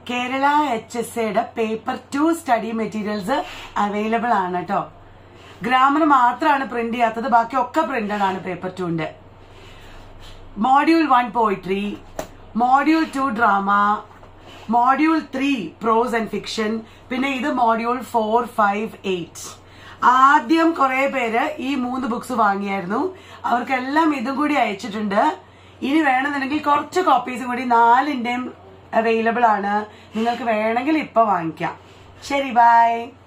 Kerala H S എയുടെ paper two study materials available ആണ് കേട്ടോ ഗ്രാമർ മാത്രമാണ് പ്രിന്റ് ചെയ്യാത്തത് ബാക്കി ഒക്കെ പ്രിന്റഡ് ആണ് പേപ്പർ ടുവിന്റെ module one poetry module two drama module three prose and fiction പിന്നെ ഇത് മോഡ്യൂൾ ഫോർ ഫൈവ് എയ്റ്റ് ആദ്യം കുറെ പേര് ഈ മൂന്ന് ബുക്സ് വാങ്ങിയായിരുന്നു അവർക്കെല്ലാം ഇതും കൂടി അയച്ചിട്ടുണ്ട് ഇനി വേണമെന്നുണ്ടെങ്കിൽ കുറച്ച് കോപ്പീസും കൂടി നാലിന്റെയും അവൈലബിൾ ആണ് നിങ്ങൾക്ക് വേണമെങ്കിൽ ഇപ്പൊ വാങ്ങിക്കാം ശരി ബൈ